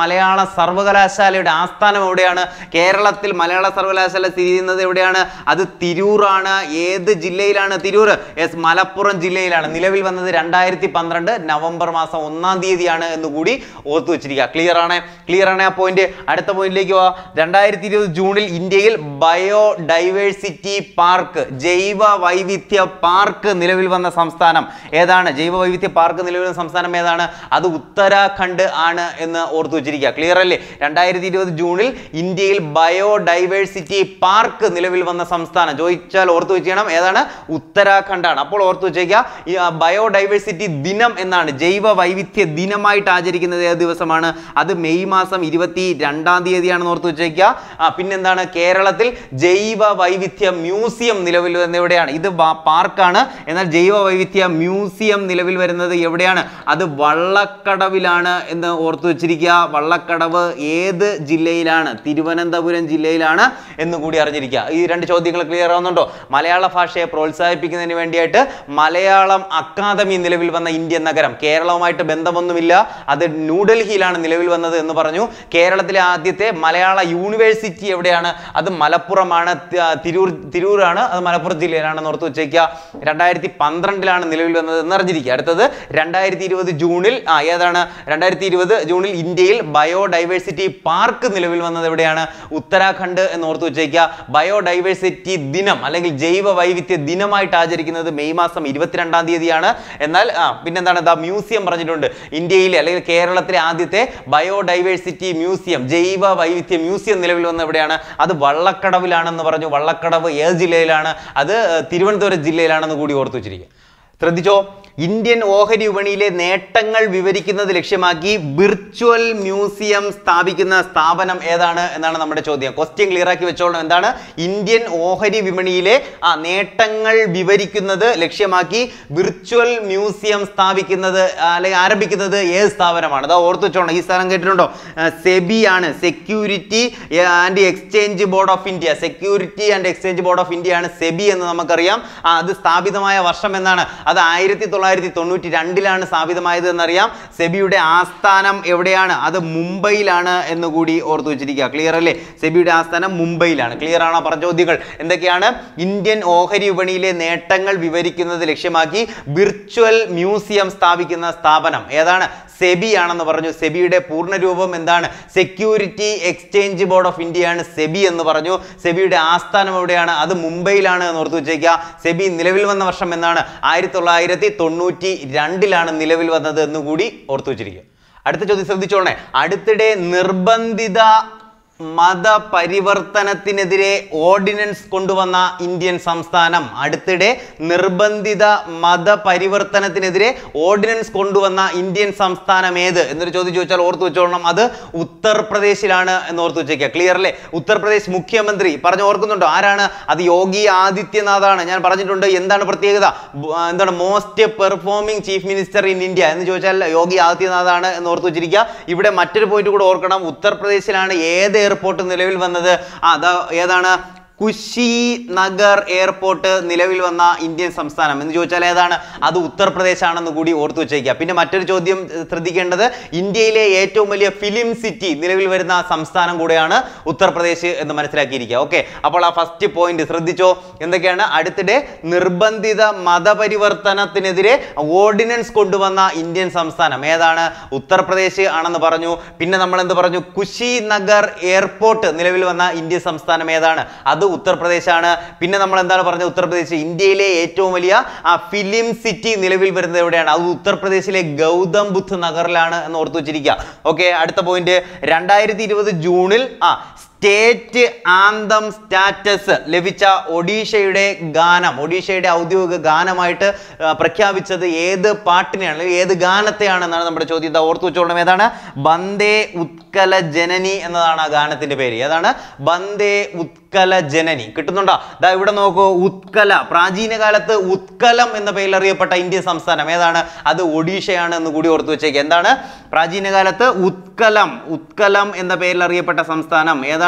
മലയാള സർവകലാശാലയുടെ ആസ്ഥാനം എവിടെയാണ് കേരളത്തിൽ മലയാള സർവകലാശാല സ്ഥിതി ചെയ്യുന്നത് എവിടെയാണ് അത് തിരൂറാണ് ഏത് ജില്ലയിലാണ് തിരൂർ എസ് മലപ്പുറം ജില്ലയിലാണ് നിലവിൽ വന്നത് രണ്ടായിരത്തി പന്ത്രണ്ട് നവംബർ മാസം ഒന്നാം തീയതിയാണ് എന്ന് കൂടി ഓർത്തു വെച്ചിരിക്കുക ക്ലിയർ ആണ് ക്ലിയർ ആണ് ആ പോയിന്റ് അടുത്ത പോയിന്റിലേക്ക് പോവാ രണ്ടായിരത്തി ഇരുപത് ജൂണിൽ ഇന്ത്യയിൽ ബയോ ഡൈവേഴ്സിറ്റി പാർക്ക് ജൈവ വൈവിധ്യ പാർക്ക് നിലവിൽ വന്ന സംസ്ഥാനം ഏതാണ് ജൈവ വൈവിധ്യ പാർക്ക് നിലവിൽ വന്ന സംസ്ഥാനം ഏതാണ് അത് ഉത്തരാഖണ്ഡ് ആണ് എന്ന് ഓർത്തു വെച്ചിരിക്കുക ക്ലിയർ അല്ലേ രണ്ടായിരത്തി ഇരുപത് ജൂണിൽ ഇന്ത്യയിൽ ബയോ ഡൈവേഴ്സിറ്റി പാർക്ക് നിലവിൽ വന്ന സംസ്ഥാനം ചോദിച്ചാൽ ഓർത്തു വെച്ചണം ഏതാണ് ഉത്തരാഖണ്ഡാണ് അപ്പോൾ ഓർത്തു വെച്ചേക്കുക ഈ ബയോ ഡൈവേഴ്സിറ്റി ദിനം എന്നാണ് ജൈവ വൈവിധ്യ ദിനമായിട്ട് ആചരിക്കുന്നത് ഏത് ദിവസമാണ് അത് മെയ് മാസം ഇരുപത്തി രണ്ടാം തീയതിയാണെന്ന് ഓർത്തു വെച്ചേക്കുക ആ പിന്നെന്താണ് കേരളത്തിൽ ജൈവ വൈവിധ്യ മ്യൂസിയം നിലവിൽ വരുന്നത് എവിടെയാണ് ഇത് ബ- പാർക്കാണ് എന്നാൽ ജൈവ വൈവിധ്യ മ്യൂസിയം നിലവിൽ വരുന്നത് എവിടെയാണ് അത് വള്ളക്കടവിലാണ് എന്ന് ഓർത്തു വെച്ചിരിക്കുക വള്ളക്കടവ് ഏത് ജില്ലയിലാണ് തിരുവനന്തപുരം ജില്ലയിലാണ് എന്ന് കൂടി അറിഞ്ഞിരിക്കുക ഈ രണ്ട് ചോദ്യങ്ങൾ ക്ലിയർ ആവുന്നുണ്ടോ മലയാള ഭാഷയെ പ്രോത്സാഹിപ്പിക്കുന്നതിന് വേണ്ടിയിട്ട് മലയാളം അക്കാദമി നിലവിൽ വന്ന ഇന്ത്യൻ നഗരം കേരളവുമായിട്ട് ബന്ധമൊന്നുമില്ല അത് ന്യൂഡൽഹിയിലാണ് നിലവിൽ വന്നത് എന്ന് പറഞ്ഞു കേരളത്തിലെ ആദ്യത്തെ മലയാള യൂണിവേഴ്സിറ്റി എവിടെയാണ് അത് മലപ്പുറമാണ് തി- തിരൂർ തിരൂരാണ് അത് മലപ്പുറം ജില്ലയിലാണെന്ന് ഓർത്ത് വെച്ചേക്കുക രണ്ടായിരത്തി പന്ത്രണ്ടിലാണ് നിലവിൽ വന്നത് എന്ന് അറിഞ്ഞിരിക്കുക അടുത്തത് രണ്ടായിരത്തി ഇരുപത് ജൂണിൽ ആ ഏതാണ് രണ്ടായിരത്തി ഇരുപത് ജൂണിൽ ഇന്ത്യയിൽ ബയോ ഡൈവേഴ്സിറ്റി പാർക്ക് നിലവിൽ വന്നത് എവിടെയാണ് ഉത്തരാഖണ്ഡ് എന്ന് ഓർത്ത് വെച്ചേക്കുക ബയോ ഡൈവേഴ്സിറ്റി ദിനം അല്ലെങ്കിൽ ജൈവ വൈവിധ്യ ദിനമായിട്ട് ആചരിക്കുന്നത് മെയ് മാസം ഇരുപത്തിരണ്ടാം തീയതിയാണ് എന്നാൽ ആ പിന്നെന്താണ് ദാ മ്യൂസിയം പറഞ്ഞിട്ടുണ്ട് ഇന്ത്യയിലെ അല്ലെങ്കിൽ കേരളത്തിലെ ആദ്യത്തെ ബയോ ഡൈവേഴ്സിറ്റി മ്യൂസിയം ജൈവ വൈവിധ്യ മ്യൂസിയം നിലവിൽ വന്ന എവിടെയാണ് അത് വള്ളക്കടവിലാണെന്ന് പറഞ്ഞു വള്ളക്കടവ് ഏത് ജില്ലയിലാണ് അത് ഏർ, തിരുവനന്തപുരം ജില്ലയിലാണെന്ന് കൂടി ഓർത്തു വെച്ചിരിക്കുക ശ്രദ്ധിച്ചോ ഇന്ത്യൻ ഓഹരി വിപണിയിലെ നേട്ടങ്ങൾ വിവരിക്കുന്നത് ലക്ഷ്യമാക്കി വിർച്വൽ മ്യൂസിയം സ്ഥാപിക്കുന്ന സ്ഥാപനം ഏതാണ് എന്നാണ് നമ്മുടെ ചോദ്യം ക്വസ്റ്റ്യൻ ക്ലിയർ ആക്കി വെച്ചോളണം എന്താണ് ഇന്ത്യൻ ഓഹരി വിപണിയിലെ ആ നേട്ടങ്ങൾ വിവരിക്കുന്നത് ലക്ഷ്യമാക്കി വിർച്വൽ മ്യൂസിയം സ്ഥാപിക്കുന്നത് ആ, അല്ലെങ്കിൽ ആരംഭിക്കുന്നത് ഏത് സ്ഥാപനമാണ് അതാ ഓർത്ത് വെച്ചോണം ഈ സ്ഥലം കേട്ടിട്ടുണ്ടോ സെബി ആണ് security and exchange board of India security and exchange board of India ആണ് സെബി എന്ന് നമുക്കറിയാം ആ, അത് സ്ഥാപിതമായ വർഷം എന്നാണ് അത് ആയിരത്തി തൊള്ളായിരത്തി തൊണ്ണൂറ്റി രണ്ടിലാണ് സ്ഥാപിതമായത് എന്നറിയാം സെബിയുടെ ആസ്ഥാനം എവിടെയാണ് അത് മുംബൈയിലാണ് എന്ന് കൂടി ഓർത്തു വെച്ചിരിക്കുക ക്ലിയർ അല്ലേ സെബിയുടെ ആസ്ഥാനം മുംബൈയിലാണ് ക്ലിയർ ആണോ പറഞ്ഞ ചോദ്യങ്ങൾ എന്തൊക്കെയാണ് ഇന്ത്യൻ ഓഹരി വിപണിയിലെ നേട്ടങ്ങൾ വിവരിക്കുന്നത് ലക്ഷ്യമാക്കി വിർച്വൽ മ്യൂസിയം സ്ഥാപിക്കുന്ന സ്ഥാപനം ഏതാണ് സെബി ആണെന്ന് പറഞ്ഞു സെബിയുടെ പൂർണ്ണരൂപം എന്താണ് സെക്യൂരിറ്റി എക്സ്ചേഞ്ച് ബോർഡ് ഓഫ് ഇന്ത്യയാണ് സെബി എന്ന് പറഞ്ഞു സെബിയുടെ ആസ്ഥാനം എവിടെയാണ് അത് മുംബൈയിലാണ് എന്ന് ഓർത്തു വെച്ചേക്കുക സെബി നിലവിൽ വന്ന വർഷം എന്നാണ് ആയിരത്തി തൊള്ളായിരത്തി തൊണ്ണൂറ്റി രണ്ടിലാണ് നിലവിൽ വന്നത് എന്ന് കൂടി ഓർത്തു വെച്ചിരിക്കുക അടുത്ത ചോദ്യം ശ്രദ്ധിച്ചോണേ അടുത്തിടെ നിർബന്ധിത മതപരിവർത്തനത്തിനെതിരെ ഓർഡിനൻസ് കൊണ്ടുവന്ന ഇന്ത്യൻ സംസ്ഥാനം അടുത്തിടെ നിർബന്ധിത മതപരിവർത്തനത്തിനെതിരെ ഓർഡിനൻസ് കൊണ്ടുവന്ന ഇന്ത്യൻ സംസ്ഥാനം ഏത് എന്നൊരു ചോദ്യം ചോദിച്ചാൽ ഓർത്തു വെച്ചോളണം അത് ഉത്തർപ്രദേശിലാണ് എന്ന് ഓർത്തു വെച്ചേക്കുക ക്ലിയർ അല്ലേ ഉത്തർപ്രദേശ് മുഖ്യമന്ത്രി പറഞ്ഞു ഓർക്കുന്നുണ്ടോ ആരാണ് അത് യോഗി ആദിത്യനാഥാണ് ഞാൻ പറഞ്ഞിട്ടുണ്ട് എന്താണ് പ്രത്യേകത ബ്- ആ, എന്താണ് most performing chief minister in India എന്ന് ചോദിച്ചാൽ യോഗി ആദിത്യനാഥാണ് എന്ന് ഓർത്തു വെച്ചിരിക്കുക ഇവിടെ മറ്റൊരു പോയിന്റ് കൂടെ ഓർക്കണം ഉത്തർപ്രദേശിലാണ് ഏത് എയർപോർട്ട് നിലവിൽ വന്നത് ആ, അതാ ഏതാണ് കുശി നഗർ എയർപോർട്ട് നിലവിൽ വന്ന ഇന്ത്യൻ സംസ്ഥാനം എന്ന് ചോദിച്ചാൽ ഏതാണ് അത് ഉത്തർപ്രദേശാണെന്ന് കൂടി ഓർത്തു വെച്ചേക്കുക പിന്നെ മറ്റൊരു ചോദ്യം ഏർ, ശ്രദ്ധിക്കേണ്ടത് ഇന്ത്യയിലെ ഏറ്റവും വലിയ ഫിലിം സിറ്റി നിലവിൽ വരുന്ന സംസ്ഥാനം കൂടെയാണ് ഉത്തർപ്രദേശ് എന്ന് മനസ്സിലാക്കിയിരിക്കുക ഓക്കെ അപ്പോൾ ആ ഫസ്റ്റ് പോയിന്റ് ശ്രദ്ധിച്ചോ എന്തൊക്കെയാണ് അടുത്തിടെ നിർബന്ധിത മതപരിവർത്തനത്തിനെതിരെ ഓർഡിനൻസ് കൊണ്ടുവന്ന ഇന്ത്യൻ സംസ്ഥാനം ഏതാണ് ഉത്തർപ്രദേശ് ആണെന്ന് പറഞ്ഞു പിന്നെ നമ്മൾ എന്ത് പറഞ്ഞു കുശി നഗർ എയർപോർട്ട് നിലവിൽ വന്ന ഇന്ത്യൻ സംസ്ഥാനം ഏതാണ് അത് ഉത്തർപ്രദേശാണ് പിന്നെ നമ്മൾ എന്താണ് പറഞ്ഞത് ഉത്തർപ്രദേശ് ഇന്ത്യയിലെ ഏറ്റവും വലിയ ആ ഫിലിം സിറ്റി നിലവിൽ വരുന്നത് എവിടെയാണ് അത് ഉത്തർപ്രദേശിലെ ഗൗതം ബുദ്ധ് നഗറിലാണ് എന്ന് ഓർത്തു വെച്ചിരിക്കുക ഓക്കെ അടുത്ത പോയിന്റ് രണ്ടായിരത്തി ഇരുപത് ജൂണിൽ ആ സ്റ്റേറ്റ് ആന്തം സ്റ്റാറ്റസ് ലഭിച്ച ഒഡീഷയുടെ ഗാനം ഒഡീഷയുടെ ഔദ്യോഗിക ഗാനമായിട്ട് ആ, പ്രഖ്യാപിച്ചത് ഏത് പാട്ടിനെയാണ് അല്ലെങ്കിൽ ഏത് ഗാനത്തെയാണ് എന്നാണ് നമ്മുടെ ചോദ്യം ഇതാ ഓർത്തു വെച്ചോളണം ഏതാണ് ബന്ദേ ഉത്കല ജനനി എന്നതാണ് ആ ഗാനത്തിന്റെ പേര് ഏതാണ് ബന്ദേ ഉത്കല ജനനി കിട്ടുന്നുണ്ടോ ദാ ഇവിടെ നോക്കൂ ഉത്കല പ്രാചീന കാലത്ത് ഉത്കലം എന്ന പേരിൽ അറിയപ്പെട്ട ഇന്ത്യൻ സംസ്ഥാനം ഏതാണ് അത് ഒഡീഷയാണ് എന്ന് കൂടി ഓർത്തു വെച്ചേക്ക് എന്താണ് പ്രാചീന കാലത്ത് ഉത്കലം ഉത്കലം എന്ന പേരിൽ അറിയപ്പെട്ട സംസ്ഥാനം ഏതാണ്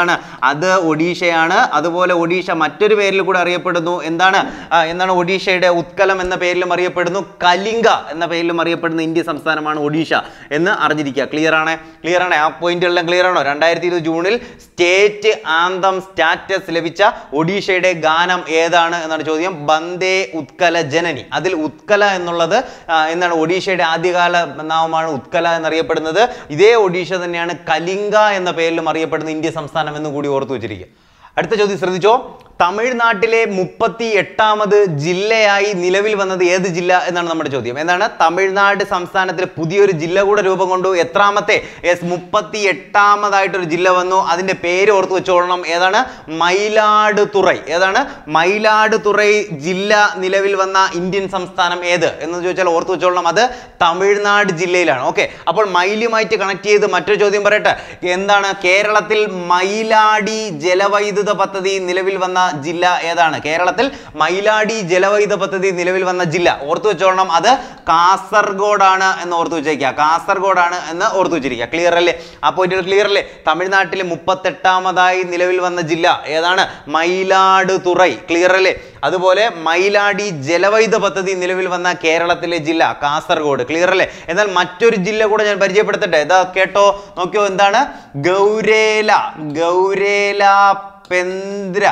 ഏതാണ് അത് ഒഡീഷയാണ് അതുപോലെ ഒഡീഷ മറ്റൊരു പേരിൽ കൂടെ അറിയപ്പെടുന്നു എന്താണ് ആ, എന്താണ് ഒഡീഷയുടെ ഉത്കലം എന്ന പേരിലും അറിയപ്പെടുന്നു കലിംഗ എന്ന പേരിലും അറിയപ്പെടുന്ന ഇന്ത്യ സംസ്ഥാനമാണ് ഒഡീഷ എന്ന് അറിഞ്ഞിരിക്കുക ക്ലിയർ ആണ് ക്ലിയർ ആണ് ആ പോയിന്റുകളെല്ലാം ക്ലിയർ ആണോ രണ്ടായിരത്തി ഇരുപത് ജൂണിൽ സ്റ്റേറ്റ് ആന്തം സ്റ്റാറ്റസ് ലഭിച്ച ഒഡീഷയുടെ ഗാനം ഏതാണ് എന്നാണ് ചോദ്യം ബന്ദേ ഉത്കല ജനനി അതിൽ ഉത്കല എന്നുള്ളത് ആ, എന്താണ് ഒഡീഷയുടെ ആദ്യകാല നാമമാണ് ഉത്കല എന്നറിയപ്പെടുന്നത് ഇതേ ഒഡീഷ തന്നെയാണ് കലിംഗ എന്ന പേരിലും അറിയപ്പെടുന്ന ഇന്ത്യ സംസ്ഥാനം എന്ന് കൂടി ഓർത്തു വെച്ചിരിക്കുക അടുത്ത ചോദ്യം ശ്രദ്ധിച്ചോ തമിഴ്നാട്ടിലെ മുപ്പത്തി എട്ടാമത് ജില്ലയായി നിലവിൽ വന്നത് ഏത് ജില്ല എന്നാണ് നമ്മുടെ ചോദ്യം എന്താണ് തമിഴ്നാട് സംസ്ഥാനത്തിൽ പുതിയൊരു ജില്ല കൂടെ രൂപം കൊണ്ടു എത്രാമത്തെ യെസ് മുപ്പത്തി എട്ടാമതായിട്ടൊരു ജില്ല വന്നു അതിന്റെ പേര് ഓർത്ത് വെച്ചോളണം ഏതാണ് മയിലാടുതുറൈ ഏതാണ് മയിലാടുതുറൈ ജില്ല നിലവിൽ വന്ന ഇന്ത്യൻ സംസ്ഥാനം ഏത് എന്ന് ചോദിച്ചാൽ ഓർത്ത് വെച്ചോളണം അത് തമിഴ്നാട് ജില്ലയിലാണ് ഓക്കെ അപ്പോൾ മയിലുമായിട്ട് കണക്ട് ചെയ്ത് മറ്റൊരു ചോദ്യം പറയട്ടെ എന്താണ് കേരളത്തിൽ മയിലാടി ജലവൈദ്യുത പദ്ധതി നിലവിൽ വന്ന ജില്ല ഏതാണ് കേരളത്തിൽ മയിലാടി ജലവൈദ്യുത പദ്ധതി നിലവിൽ വന്ന ജില്ല ഓർത്തു വെച്ചോളണം അത് കാസർഗോഡാണ് എന്ന് ഓർത്തു വെച്ചേക്കുക കാസർഗോഡാണ് എന്ന് ഓർത്തു വെച്ചിരിക്കുക ക്ലിയർ അല്ലേ ആ പോയിന്റുകൾ ക്ലിയർ അല്ലേ തമിഴ്നാട്ടിലെ മുപ്പത്തെട്ടാമതായി നിലവിൽ വന്ന ജില്ല ഏതാണ് മയിലാടുതുറൈ ക്ലിയർ അല്ലേ അതുപോലെ മയിലാടി ജലവൈദ്യുത പദ്ധതി നിലവിൽ വന്ന കേരളത്തിലെ ജില്ല കാസർഗോഡ് ക്ലിയർ അല്ലേ എന്നാൽ മറ്റൊരു ജില്ല കൂടെ ഞാൻ പരിചയപ്പെടുത്തട്ടെ ഇതാ കേട്ടോ നോക്കിയോ എന്താണ് ഗൗരേല ഗൗരേല പെന്ദ്ര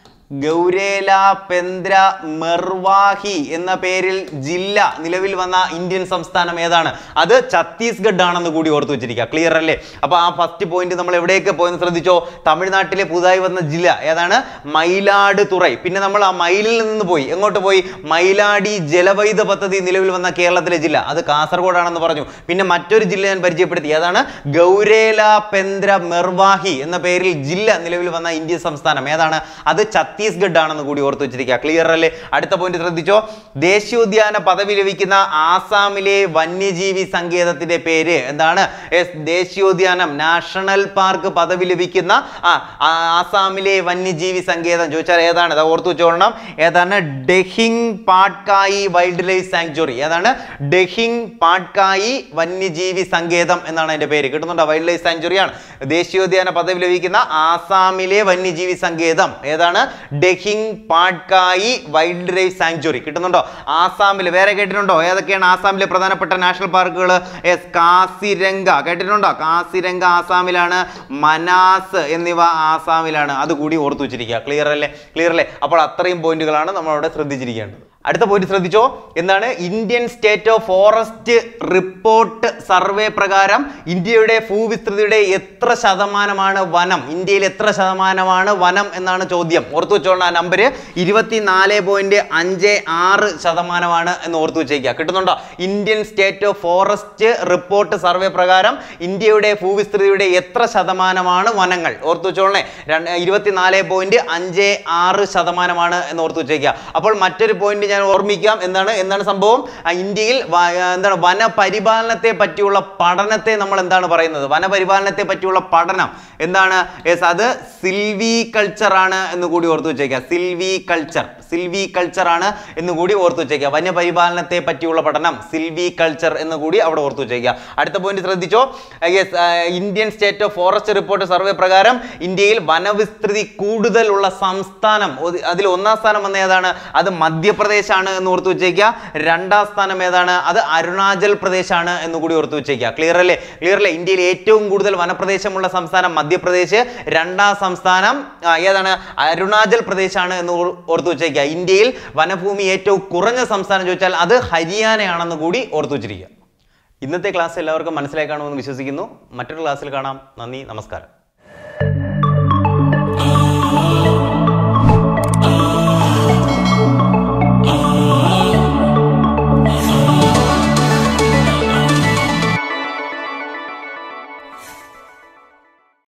ഗൗരേല പെന്ദ്ര മെർവാഹി എന്ന പേരിൽ ജില്ല നിലവിൽ വന്ന ഇന്ത്യൻ സംസ്ഥാനം ഏതാണ് അത് ഛത്തീസ്ഗഡ് ആണെന്ന് കൂടി ഓർത്തു വെച്ചിരിക്കുക ക്ലിയർ അല്ലേ അപ്പൊ ആ ഫസ്റ്റ് പോയിന്റ് നമ്മൾ എവിടെയൊക്കെ പോയെന്ന് ശ്രദ്ധിച്ചോ തമിഴ്നാട്ടിലെ പുതുതായി വന്ന ജില്ല ഏതാണ് മയിലാടുതുറൈ പിന്നെ നമ്മൾ ആ മയിലിൽ നിന്ന് പോയി എങ്ങോട്ട് പോയി മയിലാടി ജലവൈദ്യുത പദ്ധതി നിലവിൽ വന്ന കേരളത്തിലെ ജില്ല അത് കാസർഗോഡാണെന്ന് പറഞ്ഞു പിന്നെ മറ്റൊരു ജില്ല ഞാൻ പരിചയപ്പെടുത്തി ഏതാണ് ഗൗരേല പെന്ദ്ര മെർവാഹി എന്ന പേരിൽ ജില്ല നിലവിൽ വന്ന ഇന്ത്യൻ സംസ്ഥാനം ഏതാണ് അത് ഛത്തീസ്ഗഡ് ആണെന്ന് കൂടി ഓർത്തു വെച്ചിരിക്കുക ക്ലിയർ അല്ലേ അടുത്ത പോയിന്റ് ശ്രദ്ധിച്ചോ ദേശീയോദ്യാന പദവി ലഭിക്കുന്ന ആസാമിലെ വന്യജീവി സങ്കേതത്തിന്റെ പേര് എന്താണ് Yes, ദേശീയോദ്യാനം നാഷണൽ പാർക്ക് പദവി ലഭിക്കുന്ന ആ ആ, ആസാമിലെ വന്യജീവി സങ്കേതം ചോദിച്ചാൽ ഏതാണ് അത് ഓർത്തു വെച്ചോളണം ഏതാണ് Dehing Patkai wild life sanctuary ഏതാണ് ഡെഹിങ് പാട്കായി വന്യജീവി സങ്കേതം എന്നാണ് അതിന്റെ പേര് കിട്ടുന്നുണ്ടോ വൈൽഡ് ലൈഫ് സാങ്ച്വറിയാണ് ദേശീയോദ്യാന പദവി ലഭിക്കുന്ന ആസാമിലെ വന്യജീവി സങ്കേതം ഏതാണ് Dehing Patkai wild life sanctuary കിട്ടുന്നുണ്ടോ ആസാമിൽ വേറെ കേട്ടിട്ടുണ്ടോ ഏതൊക്കെയാണ് ആസാമിലെ പ്രധാനപ്പെട്ട നാഷണൽ പാർക്കുകൾ എസ് കാസിരംഗ കേട്ടിട്ടുണ്ടോ കാസിരംഗ ആസാമിലാണ് മനാസ് എന്നിവ ആസാമിലാണ് അതുകൂടി ഓർത്തു വെച്ചിരിക്കുക ക്ലിയർ അല്ലേ ക്ലിയർ അല്ലേ അപ്പോൾ അത്രയും പോയിന്റുകളാണ് നമ്മൾ അവിടെ ശ്രദ്ധിച്ചിരിക്കേണ്ടത് അടുത്ത പോയിന്റ് ശ്രദ്ധിച്ചോ എന്താണ് Indian state of forest report survey പ്രകാരം ഇന്ത്യയുടെ ഭൂവിസ്തൃതിയുടെ എത്ര ശതമാനമാണ് വനം ഇന്ത്യയിൽ എത്ര ശതമാനമാണ് വനം എന്നാണ് ചോദ്യം ഓർത്തു വെച്ചോളണം ആ നമ്പർ ഇരുപത്തിനാല് പോയിന്റ് അഞ്ച് ആറ് ശതമാനമാണ് എന്ന് ഓർത്തു വെച്ചേക്കുക കിട്ടുന്നുണ്ടോ Indian state of forest report survey പ്രകാരം ഇന്ത്യയുടെ ഭൂവിസ്തൃതിയുടെ എത്ര ശതമാനമാണ് വനങ്ങൾ ഓർത്തു വെച്ചോളണേ രണ്ട് ഇരുപത്തിനാല് പോയിന്റ് അഞ്ച് ആറ് ശതമാനമാണ് എന്ന് ഓർത്തു വെച്ചേക്കുക അപ്പോൾ മറ്റൊരു പോയിന്റ് ഞാൻ ഓർമ്മിക്കാം എന്താണ് എന്താണ് സംഭവം ആ, ഇന്ത്യയിൽ വ- ആ, എന്താണ് വനപരിപാലനത്തെ പറ്റിയുള്ള പഠനത്തെ നമ്മൾ എന്താണ് പറയുന്നത് വനപരിപാലനത്തെ പറ്റിയുള്ള പഠനം എന്താണ് യെസ് അത് സിൽവി കൾച്ചർ ആണ് എന്ന് കൂടി ഓർത്തു വെച്ചേക്കുക സിൽവി കൾച്ചർ സിൽവി കൾച്ചർ ആണ് എന്ന് കൂടി ഓർത്തു വെച്ചേക്കുക വന്യപരിപാലനത്തെ പറ്റിയുള്ള പഠനം സിൽവി കൾച്ചർ എന്ന് കൂടി അവിടെ ഓർത്തു വെച്ചേക്കുക അടുത്ത പോയിന്റ് ശ്രദ്ധിച്ചോ yes Indian state of forest report survey പ്രകാരം ഇന്ത്യയിൽ വനവിസ്തൃതി കൂടുതലുള്ള സംസ്ഥാനം ഒ- അതിൽ ഒന്നാം സ്ഥാനം വന്ന ഏതാണ് അത് മധ്യപ്രദേശാണ് എന്ന് ഓർത്തു വെച്ചേക്കുക രണ്ടാം സ്ഥാനം ഏതാണ് അത് അരുണാചൽ പ്രദേശാണ് എന്ന് കൂടി ഓർത്തു വെച്ചേക്കുക ക്ലിയർ അല്ലേ ക്ലിയർ അല്ലേ ഇന്ത്യയിൽ ഏറ്റവും കൂടുതൽ വനപ്രദേശമുള്ള സംസ്ഥാനം മധ്യപ്രദേശ് രണ്ടാം സംസ്ഥാനം ആ, ഏതാണ് അരുണാചൽ പ്രദേശാണ് എന്ന് ഓർ- ഓർത്തു വെച്ചേക്കുക ഇന്ത്യയിൽ വനഭൂമി ഏറ്റവും കുറഞ്ഞ സംസ്ഥാനം ചോദിച്ചാൽ അത് ഹരിയാനയാണെന്ന് കൂടി ഓർത്തു വെച്ചിരിക്കുക ഇന്നത്തെ ക്ലാസ് എല്ലാവർക്കും മനസ്സിലായി കാണുമെന്ന് വിശ്വസിക്കുന്നു മറ്റൊരു ക്ലാസ്സിൽ കാണാം നന്ദി നമസ്കാരം